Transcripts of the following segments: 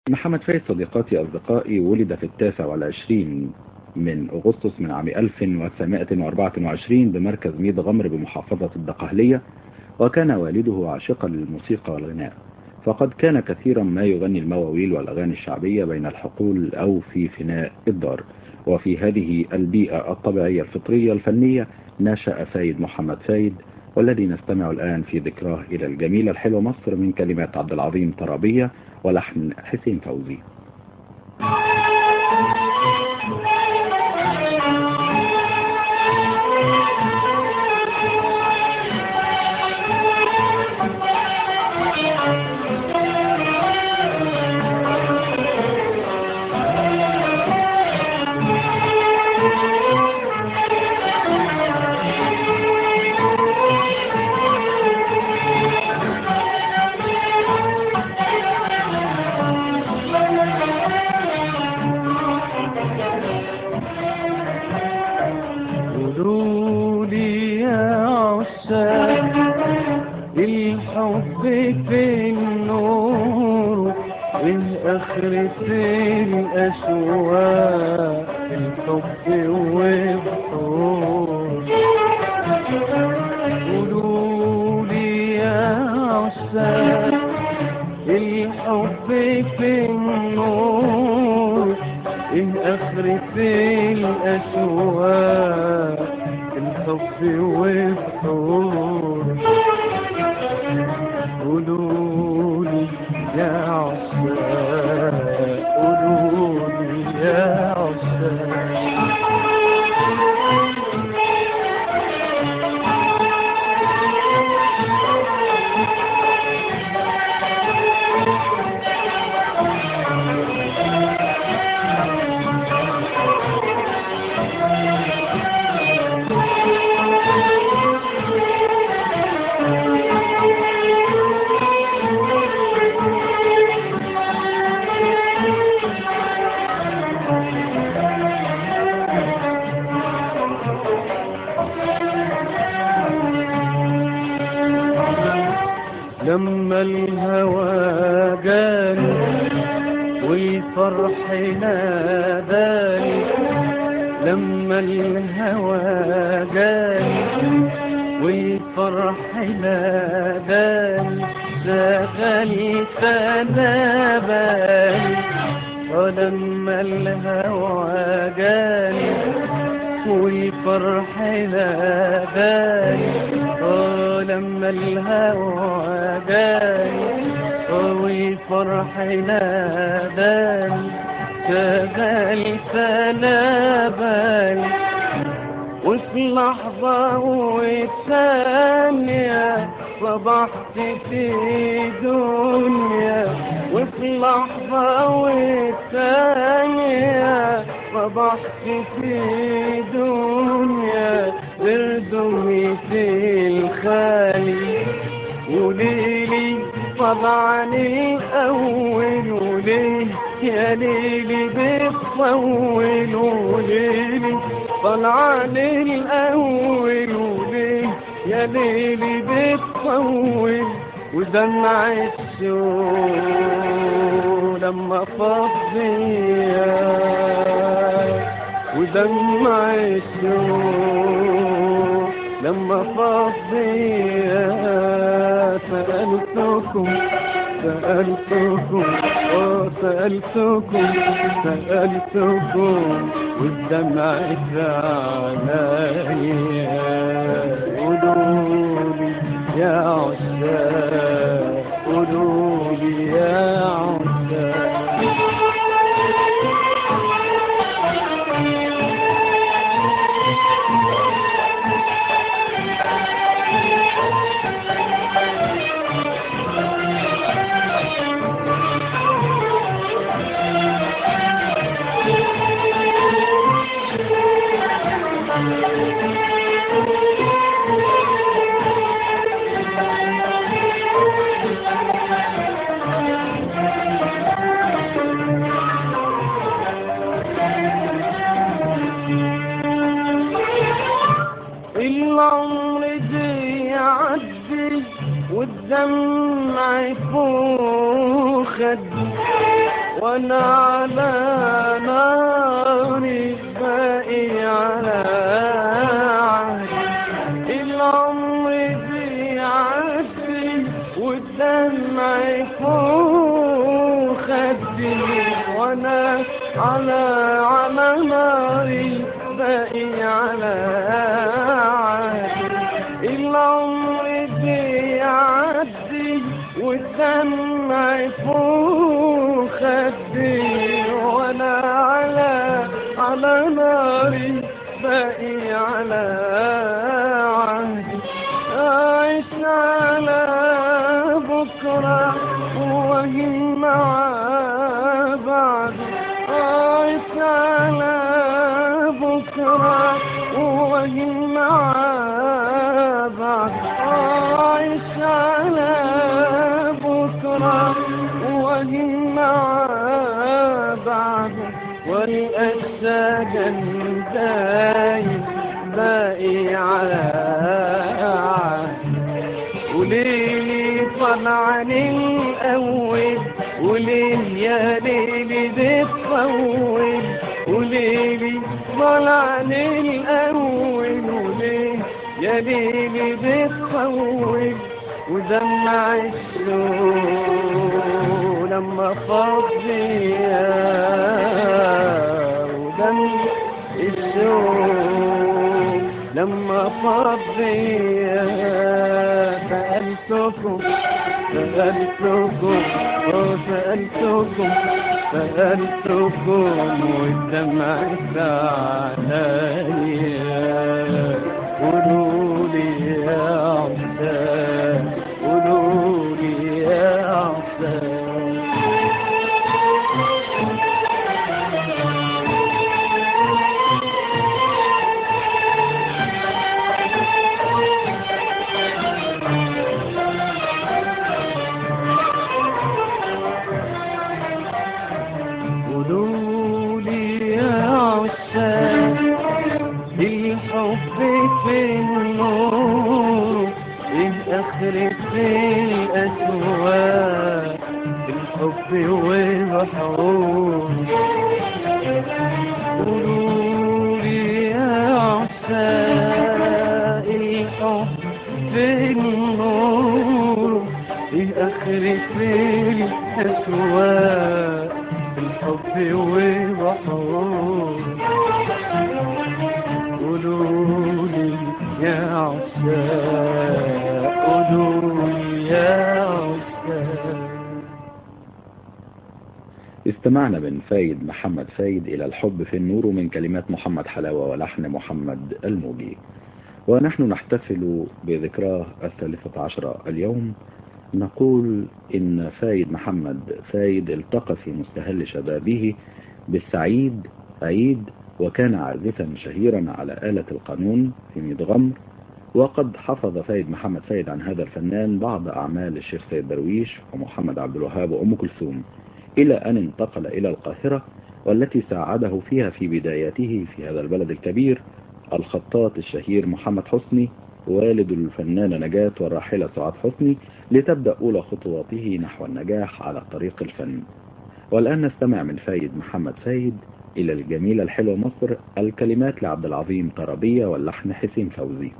محمد فايد صديقاتي أصدقائي ولد في التاسع والعشرين من أغسطس من عام 1924 بمركز ميد غمر بمحافظة الدقهلية وكان والده عاشقا للموسيقى والغناء فقد كان كثيرا ما يغني المواويل والأغاني الشعبية بين الحقول أو في فناء الدار وفي هذه البيئة الطبيعية الفطرية الفنية نشأ فايد محمد فايد والذي نستمع الآن في ذكراه إلى الجميلة الحلوة مصر من كلمات عبد العظيم طرابية ولحن حسين فوزي الحب في النور الآخرة الأشواق الحب وبحور قولوا لي يا عشاق الحب في النور الآخرة الأشواق الحب وبحور قولولي يا عشاق قولولي يا عشاق لما الهوى جاني والفرح ناداني لما الهوى جاني والفرح ناداني شغلت انا بالي ولما الهوى جاني والفرح ناداني لما الهوى جاني والفرح ناداني شغلت انا بالي وفي لحظة وثانية صبحت في دنيا وفي لحظة وثانية صبحت في دنيا بردمي في الخالي وليلي طبعا الأول وليه يا ليلي بتطول وليلي طلعان الأول وليه يا ليلي بتطول ودمع الشوق لما فضيا ودمع الشوق لما فضيا سألتكم سألتكم وسألتكم سألتكم والدمع عليا قولولي يا عشاق قولولي يا عشاق العمر دي يعدي والدمع فوق خدي وانا على ناري باقي على عهدي العمر بيعدي والدمع فوق خدي وانا على على ناري باقي على عهدي العمر بيعدي والدمع فوق خدي وانا على على ناري باقي على عهدي أعيش على بكرة وأهين مع بعد أعيش على بكرة وأهين مع بعد أعيش على بكرة وأهين مع بعد والأجساد دايم باقي على وليلي طلعني الأول وليه يا ليلي بتطول وليلي طلعني الأول وليه يا ليلي بتطول ودمع الشوق لما فضي ودمع الشوق لما فضي سألتكم سألتكم وسألتكم سألتكم والدمع عليا قولوا لي يا عسى قولوا لي يا عسى قولوا لي يا عسى الحب في النور ايه اخرة الاسواق الحب والبحور قولوا لي يا عسى الحب في النور ايه اخرة الاسواق الحب والبحور قولوا لي يا عسى قولوا لي يا عسى استمعنا من فايد محمد فايد إلى الحب في النور من كلمات محمد حلاوة ولحن محمد الموجي ونحن نحتفل بذكراه الثالثة عشر اليوم نقول إن فايد محمد فايد التقى في مستهل شبابه بالسعيد عيد وكان عازفا شهيرا على آلة القانون في ميت غمر وقد حفظ فايد محمد فايد عن هذا الفنان بعض أعمال الشيخ سيد درويش ومحمد عبد الوهاب وأم كلثوم إلى أن انتقل إلى القاهرة والتي ساعده فيها في بداياته في هذا البلد الكبير الخطاط الشهير محمد حسني والد الفنانة نجاة والراحلة سعاد حسني لتبدأ أولى خطواته نحو النجاح على طريق الفن والآن نستمع من فايد محمد فايد إلى الجميلة الحلوة مصر الكلمات لعبد العظيم طربية واللحن حسين فوزي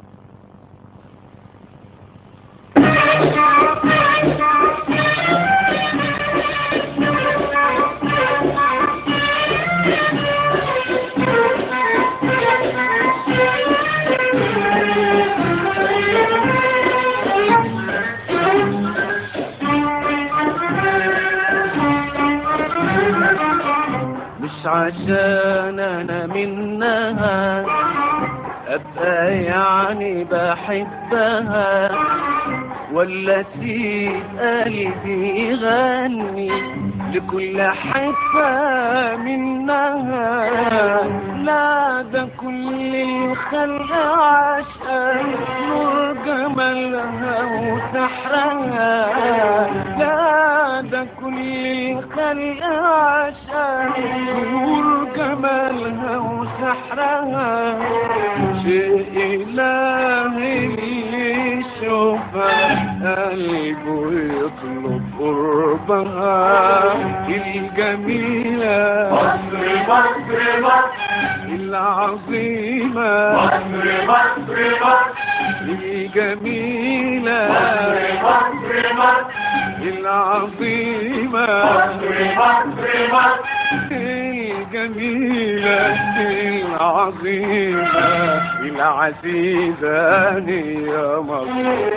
مش عشان انا منها ابقى يعني بحبها ولا سيد قلبي يغني لكل حتة منها لا ده كل الخلق عشان نور جمالها وسحرها لا ده كل الخلق عشان نور جمالها وسحرها شيء إلهي اللي يشوفها قلبه يطلب قربها قربها الجميلة مصر مصر مصر العظيمة مصر مصر مصر الجميلة مصر مصر العظيمة مصر مصر مصر الجميلة العظيمة العزيزة يا مصر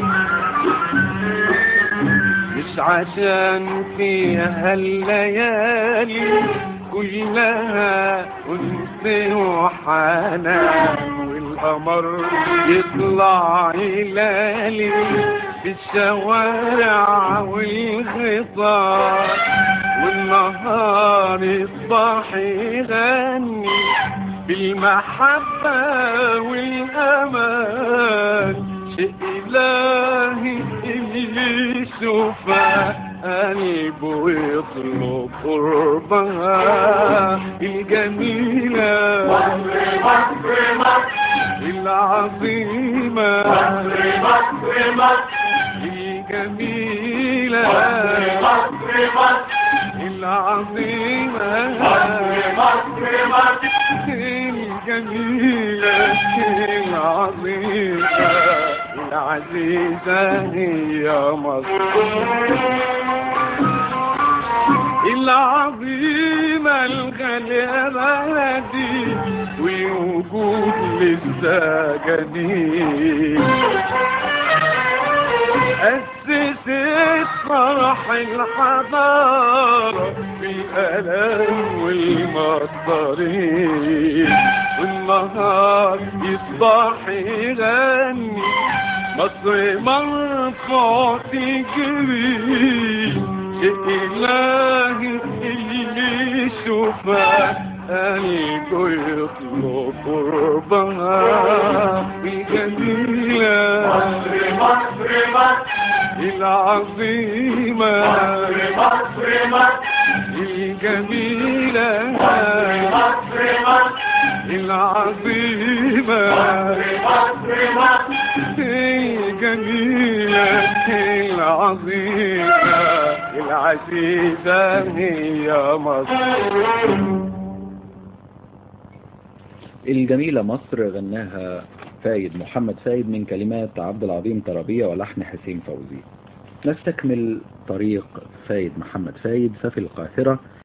مش عشان فيها الليالي كلها أنس وحنان والقمر يطلع هلالي في الشوارع والغطاء والنهار يصبح يغني بالمحبة والأمان شيء إلهي اللي يشوفها قلبه يطلب قربها الجميلة مصر مصر مصر العظيمة مصر مصر مصر الجميلة مصر مصر العظيمة مصر مصر الجميلة العظيمة العزيزة هي مصر العظيمة الغالية بلدي ووجود لسه جديد أسست فرح الحضارة في الألم والمصدرين والنهار يصبح يغني مصر مرفوع تجري شيء إلهي اللي يشوفها قلبه يطلب قربها الجميلة مصر مصر مصر العظيمة مصر مصر الجميلة مصر مصر العظيمة مصر مصر الجميلة العظيمة العزيزة هي مصر الجميلة مصر غناها فايد محمد فايد من كلمات عبد العظيم طرابية ولحن حسين فوزي نستكمل طريق فايد محمد فايد ففي القاهرة